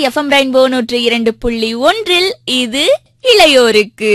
FM rainbow நூற்று இரண்டு புள்ளி ஒன்றில் இது இளையோருக்கு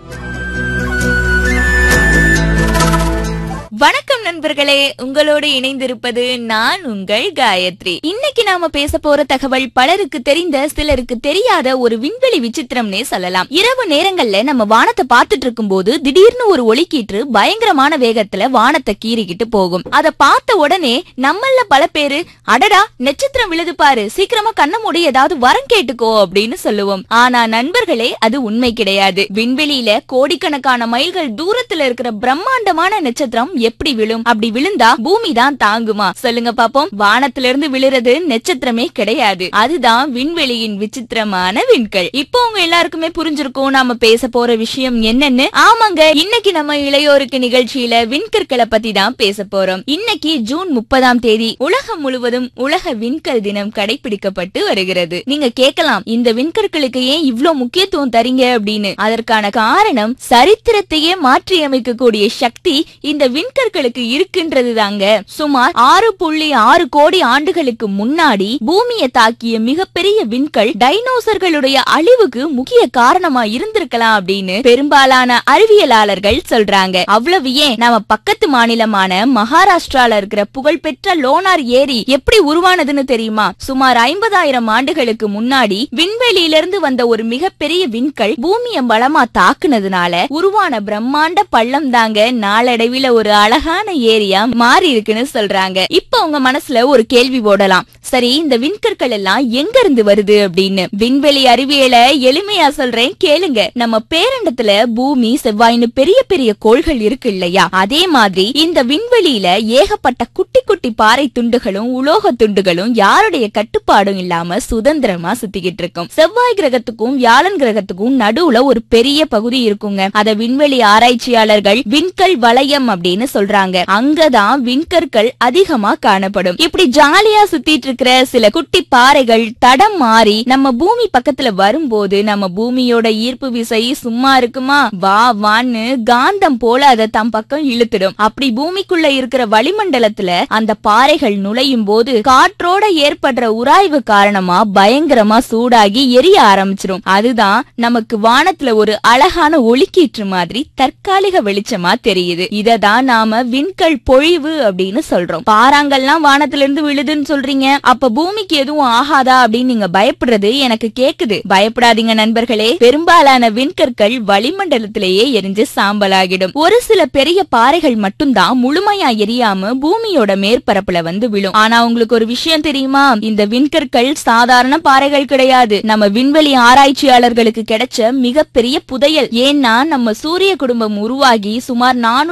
வணக்கம் நண்பர்களே உங்களோடு இணைந்திருப்பது நான் உங்கள் காயத்ரி இன்னைக்கு நாம பேச போற தகவல் பலருக்கு தெரிந்த சிலருக்கு தெரியாத ஒரு விண்வெளி விசித்திரம்னே சொல்லலாம் இரவு நேரங்கள்ல நம்ம வானத்தை பார்த்துட்டு இருக்கும்போது திடீர்னு ஒரு ஒளிக்கீற்று பயங்கரமான வேகத்துல வானத்தை கீறிக்கிட்டு போகும் அத பார்த்த உடனே நம்மள பல பேரு அடடா நட்சத்திரம் விழுது பாரு சீக்கிரமா கண்ண மூடி ஏதாவது வரம் கேட்டுக்கோ அப்படின்னு சொல்லுவோம் ஆனா நண்பர்களே அது உண்மை கிடையாது விண்வெளியில கோடிக்கணக்கான மைல்கள் தூரத்துல இருக்கிற பிரம்மாண்டமான நட்சத்திரம் எப்படி விழும் அப்படி விழுந்தா பூமி தான் தாங்குமா சொல்லுங்க பாப்போம் வானத்துல இருந்து விழுறது நட்சத்திரமே கிடையாது அதுதான் விண்வெளியின் விசித்திரமான விண்கள் இப்போ உங்க எல்லாருக்குமே புரிஞ்சிருக்கும் நாம பேச போற விஷயம் என்னன்னு ஆமாங்க இன்னைக்கு நம்ம இளையோருக்கு நிகழ்ச்சியில விண்கற்களை பத்தி தான் பேச போறோம் இன்னைக்கு ஜூன் முப்பதாம் தேதி உலகம் முழுவதும் உலக விண்கல் தினம் கடைபிடிக்கப்பட்டு வருகிறது நீங்க கேட்கலாம் இந்த விண்கற்களுக்கு ஏன் இவ்ளோ முக்கியத்துவம் தரீங்க அப்படின்னு அதற்கான காரணம் சரித்திரத்தையே மாற்றி அமைக்கக்கூடிய சக்தி இந்த விண்கற்களுக்கு இருக்கின்றது தாங்க சுமார் ஆறு புள்ளி ஆறு கோடி ஆண்டுகளுக்கு முன்னாடி பூமியை தாக்கிய மிகப்பெரிய விண்கல் டைனோசர்களுடைய அழிவுக்கு முக்கிய காரணமா இருந்திருக்கலாம் அப்படின்னு பெரும்பாலான அறிவியலாளர்கள் சொல்றாங்க அவ்வளவு ஏன் நம்ம பக்கத்து மாநிலமான மகாராஷ்டிரால இருக்கிற புகழ்பெற்ற லோனார் ஏரி எப்படி உருவானதுன்னு தெரியுமா சுமார் ஐம்பதாயிரம் ஆண்டுகளுக்கு முன்னாடி விண்வெளியிலிருந்து வந்த ஒரு மிகப்பெரிய விண்கல் பூமியை பலமா தாக்குனதுனால உருவான பிரம்மாண்ட பள்ளம் தாங்க நாளடைவில ஒரு அழகான ஏரியா மாறி இருக்குன்னு சொல்றாங்க இப்ப உங்க மனசுல ஒரு கேள்வி போடலாம் சரி இந்த விண்கற்கள் எல்லாம் எங்க இருந்து வருது அப்படின்னு விண்வெளி அறிவியல எளிமையா சொல்றேன் கேளுங்க நம்ம பேரண்டத்துல பூமி செவ்வாய்னு பெரிய பெரிய கோள்கள் இருக்கு இல்லையா அதே மாதிரி இந்த விண்வெளியில ஏகப்பட்ட குட்டி குட்டி பாறை துண்டுகளும் உலோக துண்டுகளும் யாருடைய கட்டுப்பாடும் இல்லாம சுதந்திரமா சுத்திக்கிட்டு இருக்கும் செவ்வாய் கிரகத்துக்கும் வியாழன் கிரகத்துக்கும் நடுவுல ஒரு பெரிய பகுதி இருக்குங்க அத விண்வெளி ஆராய்ச்சியாளர்கள் விண்கல் வளையம் அப்படின்னு சொல்றாங்க அங்கதான் விண்கற்கள் அதிகமா காணப்படும் இப்படி ஜாலியா சுத்திட்டு இருக்கிற சில குட்டி பாறைகள் தடம் மாறி நம்ம பூமி பக்கத்துல வரும்போது நம்ம பூமியோட ஈர்ப்பு விசை சும்மா இருக்குமா வா வான்னு காந்தம் போல அதை தம் பக்கம் இழுத்துடும் அப்படி பூமிக்குள்ள இருக்கிற வளிமண்டலத்துல அந்த பாறைகள் நுழையும் போது காற்றோட ஏற்படுற உராய்வு காரணமா பயங்கரமா சூடாகி எரிய ஆரம்பிச்சிரும் அதுதான் நமக்கு வானத்துல ஒரு அழகான ஒளிக்கீற்று மாதிரி தற்காலிக வெளிச்சமா தெரியுது இததான் நாம விண்கல் பொழிவு அப்படின்னு சொல்றோம் பாறாங்கல்லாம் வானத்துல இருந்து விழுதுன்னு சொல்றீங்க அப்ப பூமிக்கு எதுவும் ஆகாதா அப்படின்னு நீங்க பயப்படுறது எனக்கு கேக்குது பயப்படாதீங்க நண்பர்களே பெரும்பாலான விண்கற்கள் வளிமண்டலத்திலேயே எரிஞ்சு சாம்பலாகிடும் ஒரு சில பெரிய பாறைகள் மட்டும்தான் முழுமையா எரியாம பூமியோட மேற்பரப்புல வந்து விழும் ஆனா உங்களுக்கு ஒரு விஷயம் தெரியுமா இந்த விண்கற்கள் சாதாரண பாறைகள் கிடையாது நம்ம விண்வெளி ஆராய்ச்சியாளர்களுக்கு கிடைச்ச மிகப்பெரிய புதையல் ஏன்னா நம்ம சூரிய குடும்பம் உருவாகி சுமார் நானூறு